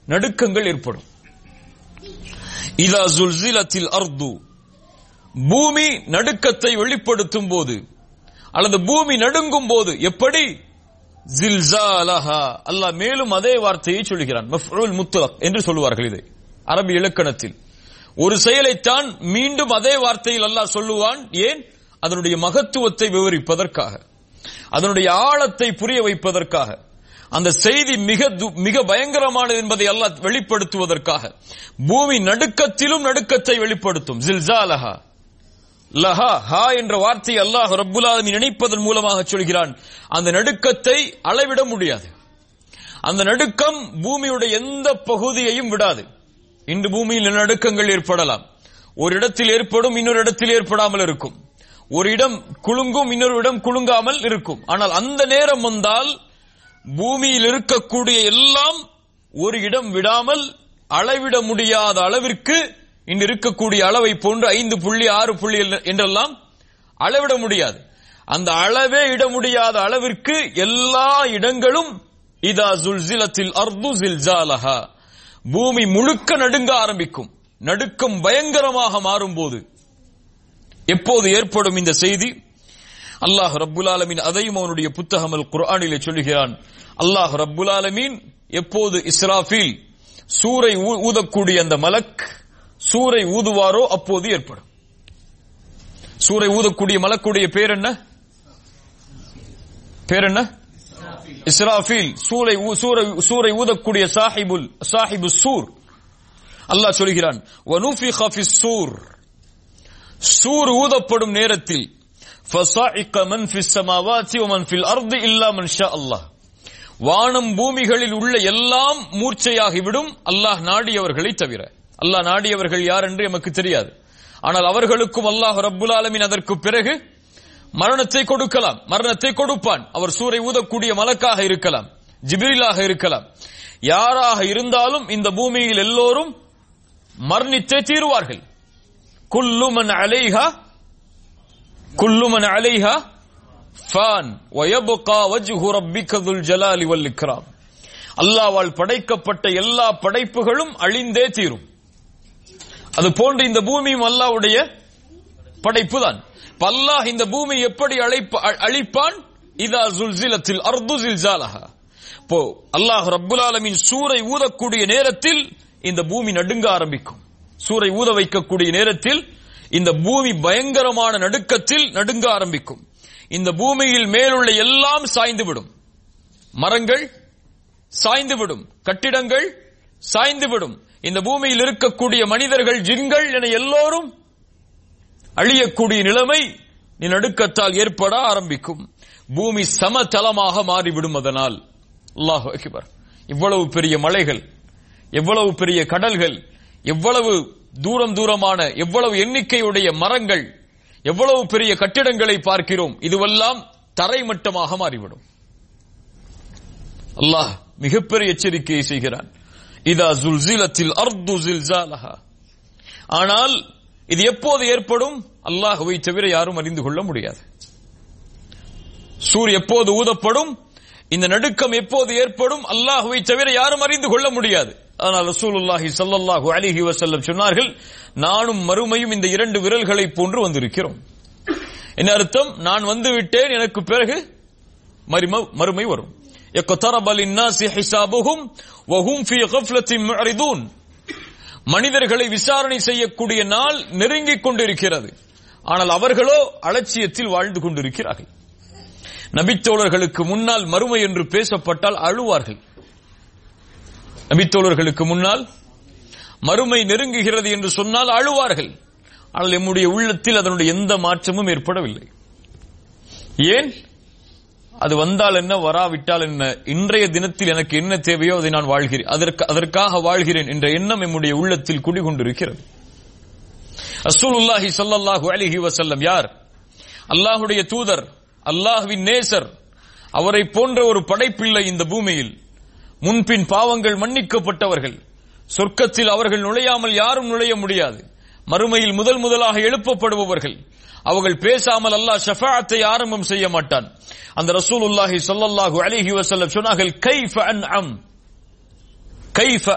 நடுக்கங்கள் ஏற்படும் இதா ஜுல்சிலத்தில் அர்து பூமி நடுக்கத்தை வெளிப்படுத்தும் போது அல்லது பூமி நடுங்கும் போது எப்படி ஜில்சாலஹா அல்லாஹ் மேலும் அதே வார்த்தையை சொல்கிறான் மஃபூல் முத்தலக் என்று சொல்லுவார்கள் இதை அரபி இலக்கணத்தில் ஒரு செயலைத்தான் மீண்டும் அதே வார்த்தையில் அல்லாஹ் சொல்லுவான் ஏன் அதனுடைய மகத்துவத்தை விவரிப்பதற்காக அதனுடைய ஆழத்தை புரிய வைப்பதற்காக அந்த செய்தி மிக து- மிக பயங்கரமானது என்பதை அல்லாஹ் வெளிப்படுத்துவதற்காக பூமி நடுக்கத்திலும் நடுக்கத்தை வெளிப்படுத்தும் ஜில்சாலஹா லஹா ஹா என்ற வார்த்தையை அல்லாஹ் ரப்புல் ஆலமீன் நினைப்பதன் மூலமாக சொல்கிறான் அந்த நடுக்கத்தை அளவிட முடியாது அந்த நடுக்கம் பூமியுடைய எந்த பகுதியையும் விடாது இன்று பூமியில் நடுக்கங்கள் ஏற்படலாம் ஒரு இடத்தில் ஏற்படும் இன்னொரு இடத்தில் ஏற்படாமல் இருக்கும் ஒரு இடம் குலுங்கும் இன்னொரு இடம் குலுங்காமல் இருக்கும் ஆனால் அந்த நேரம் வந்தால் பூமியில் இருக்கக்கூடிய எல்லாம் ஒரு இடம் விடாமல் அளவிட முடியாத அளவிற்கு இன்று இருக்கக்கூடிய அளவை போன்று ஐந்து புள்ளி ஆறு புள்ளி என்றெல்லாம் அளவிட முடியாது அந்த அளவே இட முடியாத அளவிற்கு எல்லா இடங்களும் இதா ஜுல்சிலத்தில் அர்து ஜில்ஜாலஹா பூமி முழுக்க நடுங்க ஆரம்பிக்கும் நடுக்கம் பயங்கரமாக மாறும்போது எப்போது ஏற்படும் இந்த செய்தி அல்லாஹ் ரப்புல் ஆலமீன் அதையும் அவனுடைய புத்தகம் அல் குர்ஆனிலே சொல்லுகிறான் அல்லாஹ் ரப்புல் ஆலமீன் எப்போது இஸ்ராஃபீல் சூரை ஊ- ஊதக்கூடிய அந்த மலக் சூரை ஊதுவாரோ அப்போது ஏற்படும் சூரை ஊதக்கூடிய மலக்குடைய பேர் என்ன பேர் என்ன இஸ்ராஃபீல் சூரை ஊ- சூரை சூரை ஊதக்கூடிய சாஹிபுல் சாஹிபு சூர் அல்லாஹ் சொல்கிறான் வனுஃபிக ஃபிஸ் சூர் சூர் ஊதப்படும் நேரத்தில் فَصَعِقَ مَنْ فِي السَّمَاوَاتِ وَمَنْ فِي الْأَرْضِ إِلَّا مَنْ شَاءَ اللَّهُ வானம் பூமிகளில் உள்ள எல்லாம் மூர்ச்சையாகிவிடும் அல்லாஹ் நாடியவர்களை தவிர அல்லாஹ் நாடியவர்கள் யார் என்று எமக்கு தெரியாது ஆனால் அவர்களுக்கும் அல்லாஹ் ரப்புல் ஆலமீன் அதற்கு பிறகு மரணத்தை கொடுக்கலாம் மரணத்தை கொடுப்பான் அவர் சூரை ஊதக்கூடிய மலக்காக இருக்கலாம் ஜிபிரிலாக இருக்கலாம் யாராக இருந்தாலும் இந்த பூமியில் எல்லோரும் மரணித்தே தீருவார்கள் குல்லுமன் அலைஹா குல்லுமன் அலைஹா ஃபான் வயபுகா வஜ்ஹு ரப்பிக துல் ஜலாலி வல் இக்ராம் அல்லாஹ்வால் படைக்கப்பட்ட எல்லா படைப்புகளும் அழிந்தே தீரும் அது போன்று இந்த பூமியும் அல்லாஹ்வுடைய படைப்பு தான் அல்லாஹ் இந்த பூமி எப்படி அழைப்ப அ- அழிப்பான் இதா ஜுல்சிலத்தில் அர்து ஜில்சாலஹா போ அல்லாஹ் ரப்புல் ஆலமீன் சூரை ஊதக்கூடிய நேரத்தில் இந்த பூமி நடுங்க ஆரம்பிக்கும் சூரை ஊத வைக்கக்கூடிய நேரத்தில் இந்த பூமி பயங்கரமான நடுக்கத்தில் நடுங்க ஆரம்பிக்கும் இந்த பூமியில் மேலுள்ள எல்லாம் சாய்ந்துவிடும் மரங்கள் சாய்ந்துவிடும் கட்டிடங்கள் சாய்ந்துவிடும் இந்த பூமியில் இருக்கக்கூடிய மனிதர்கள் ஜின்கள் என எல்லோரும் அழியக்கூடிய நிலைமை நீ நடுக்கத்தால் ஏற்பட ஆரம்பிக்கும் பூமி சமதளமாக மாறிவிடும் அதனால் அல்லாஹ் அக்பர் இவ்வளவு பெரிய மலைகள் எவ்வளவு பெரிய கடல்கள் எவ்வளவு தூரம் தூரமான எவ்வளவு எண்ணிக்கையுடைய மரங்கள் எவ்வளவு பெரிய கட்டிடங்களை பார்க்கிறோம் இதுவெல்லாம் தரைமட்டமாக மாறிவிடும் அல்லாஹ் மிகப்பெரிய எச்சரிக்கையை செய்கிறான் இதா ஜுல்சிலத்தில் அர்து ஜில்சாலஹா ஆனால் இது எப்போது ஏற்படும் அல்லாஹுவை தவிர யாரும் அறிந்து கொள்ள முடியாது சூர் எப்போது ஊதப்படும் இந்த நடுக்கம் எப்போது ஏற்படும் அல்லாஹுவை தவிர யாரும் அறிந்து கொள்ள முடியாது ஆனால் ரசூலுல்லாஹி ஸல்லல்லாஹு அலைஹி வஸல்லம் சொன்னார்கள் நானும் மறுமையும் இந்த இரண்டு விரல்களை போன்று வந்திருக்கிறோம் என்ன அர்த்தம் நான் வந்து விட்டேன் எனக்கு பிறகு மறும- மறுமை வரும் اقترب للناس حسابهم وهم في غفلة معرضون மனிதர்களை விசாரணை செய்யக்கூடிய நாள் நெருங்கிக் கொண்டிருக்கிறது ஆனால் அவர்களோ அலட்சியத்தில் வாழ்ந்து கொண்டிருக்கிறார்கள் நபித்தோழர்களுக்கு முன்னால் மறுமை என்று பேசப்பட்டால் அழுவார்கள் நபித்தோழர்களுக்கு முன்னால் மறுமை நெருங்குகிறது என்று சொன்னால் அழுவார்கள் ஆனால் எம்முடைய உள்ளத்தில் அதனுடைய எந்த மாற்றமும் ஏற்படவில்லை ஏன் அது வந்தால் என்ன வராவிட்டால் என்ன இன்றைய தினத்தில் எனக்கு என்ன தேவையோ அதை நான் வாழ்கிறேன் அதற்கு அதற்காக வாழ்கிறேன் என்ற எண்ணம் எம்முடைய உள்ளத்தில் குடிகொண்டிருக்கிறது ரசூலுல்லாஹி ஸல்லல்லாஹு அலைஹி வஸல்லம் யார் அல்லாஹ்வுடைய தூதர் அல்லாஹ்வின் நேசர் அவரை போன்ற ஒரு படைப்பில்லை இந்த பூமியில் முன்பின் பாவங்கள் மன்னிக்கப்பட்டவர்கள் சொர்க்கத்தில் அவர்கள் நுழையாமல் யாரும் நுழைய முடியாது மறுமையில் முதல் முதலாக எழுப்பப்படுபவர்கள் அவர்கள் பேசாமல் அல்லாஹ் ஷஃபாஅத்தை ஆரம்பம் செய்ய மாட்டான் அந்த ரசூலுல்லாஹி ஸல்லல்லாஹு அலைஹி வஸல்லம் சொன்னார்கள் கைஃப அன்அம் கைஃப